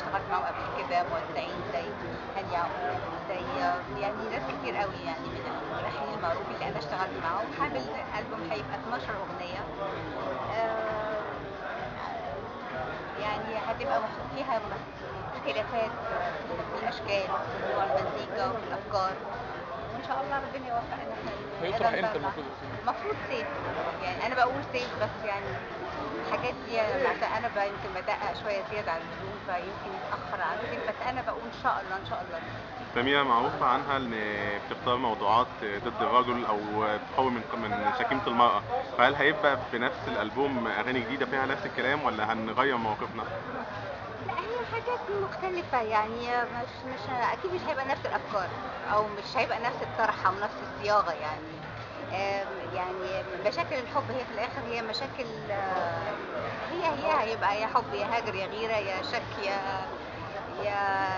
اشتغلت معاهم قبل كده موزعين زي هاني يعقوب زي يعني ناس كتير قوي يعني من الملحنين المعروفين اللي انا اشتغلت معاهم حامل البوم هيبقى 12 اغنيه آه، يعني هتبقى مخ- فيها اختلافات في الاشكال في نوع المزيكا وفي الافكار وان شاء الله ربنا يوفقنا احنا هيطرح الألبوم امتى ده. المفروض المفروض صيف يعني انا بقول صيف بس يعني الحاجات دي عشان انا ب- يمكن بدقق شويه زياده عن اللزوم فيمكن يتاخر عن كده بس انا بقول ان شاء الله ان شاء الله سميرة معروف عنها ان بتختار موضوعات ضد الرجل او بتحول من من شكيمة المرأة فهل هيبقى في نفس الالبوم اغاني جديدة فيها نفس الكلام ولا هنغير مواقفنا؟ لا هي حاجات مختلفة يعني مش مش أكيد مش هيبقى نفس الأفكار أو مش هيبقى نفس الطرحة ونفس الصياغة يعني آم، يعني مشاكل الحب هي في الآخر هي مشاكل آه، هي هي هيبقى يا حب يا هاجر يا غيرة يا شك يا يا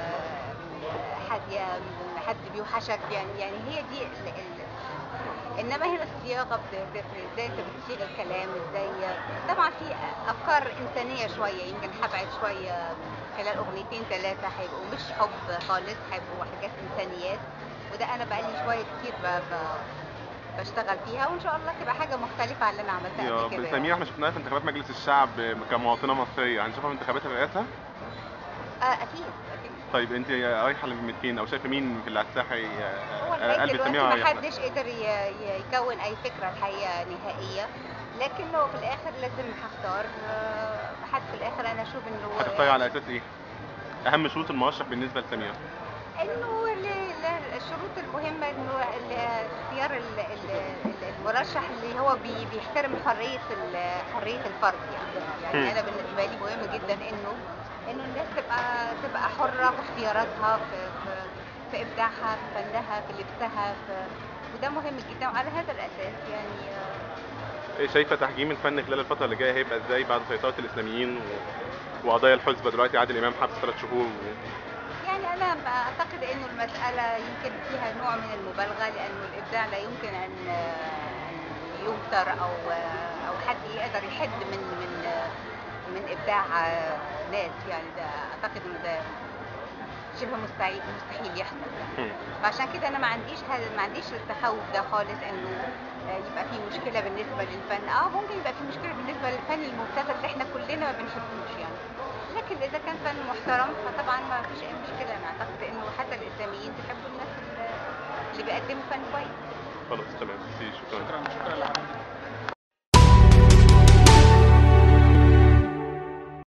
حد يا حد بيوحشك يعني يعني هي دي ال- ال- انما هنا الصياغه بتفرق ازاي انت بتصيغ الكلام ازاي طبعا في افكار انسانيه شويه يمكن هبعد شويه خلال اغنيتين ثلاثه هيبقوا مش حب خالص هيبقوا حاجات انسانيات وده انا بقالي شويه كتير ب... ب... بشتغل فيها وان شاء الله تبقى حاجه مختلفه عن اللي انا عملتها يا قبل كده سميرة احنا شفناها في انتخابات مجلس الشعب كمواطنة مصرية هنشوفها في انتخابات الرئاسة؟ آه اكيد اكيد طيب انت رايحة لمين او شايفة مين في اللي هتساحي هو لغايه قلب دلوقتي سميرة ما رايح لها؟ حدش قدر ي- ي- يكون اي فكره الحقيقه نهائيه لكنه في الاخر لازم هختار آه، حد في الاخر انا اشوف انه هتختاري على اساس ايه؟ اهم شروط المرشح بالنسبة لسميرة انه ال- ال- الشروط المهمه انه ال- اختيار ال- ال- ال- المرشح اللي هو بي- بيحترم حريه ال- حريه الفرد يعني مم. يعني انا بالنسبه لي مهم جدا انه انه الناس تبقى تبقى حره في اختياراتها في في, في ابداعها في فنها في لبسها في وده مهم جدا وعلى هذا الاساس يعني آه، شايفة تحجيم الفن خلال الفترة اللي جاية هيبقى ازاي بعد سيطرة الاسلاميين و... وقضايا الحزبة دلوقتي عادل امام حبس ثلاث شهور و... يعني أنا أعتقد إنه المسألة يمكن فيها نوع من المبالغة لأنه الإبداع لا يمكن أن أن يمتر أو أو حد يقدر يحد من من من إبداع ناس يعني ده أعتقد إنه ده شبه مستحيل مستحيل يحصل يعني. مم. فعشان كده أنا ما عنديش هذا ما عنديش التخوف ده خالص إنه يبقى في مشكلة بالنسبة للفن اه ممكن يبقى في مشكلة بالنسبة للفن المبتذل اللي احنا كلنا ما بنحبوش يعني لكن اذا كان فن محترم فطبعا ما فيش اي مشكله انا اعتقد انه حتى الاسلاميين بيحبوا الناس اللي- اللي بيقدموا فن كويس خلاص تمام ميرسي، شكرا شكرا شكرا لحضرتك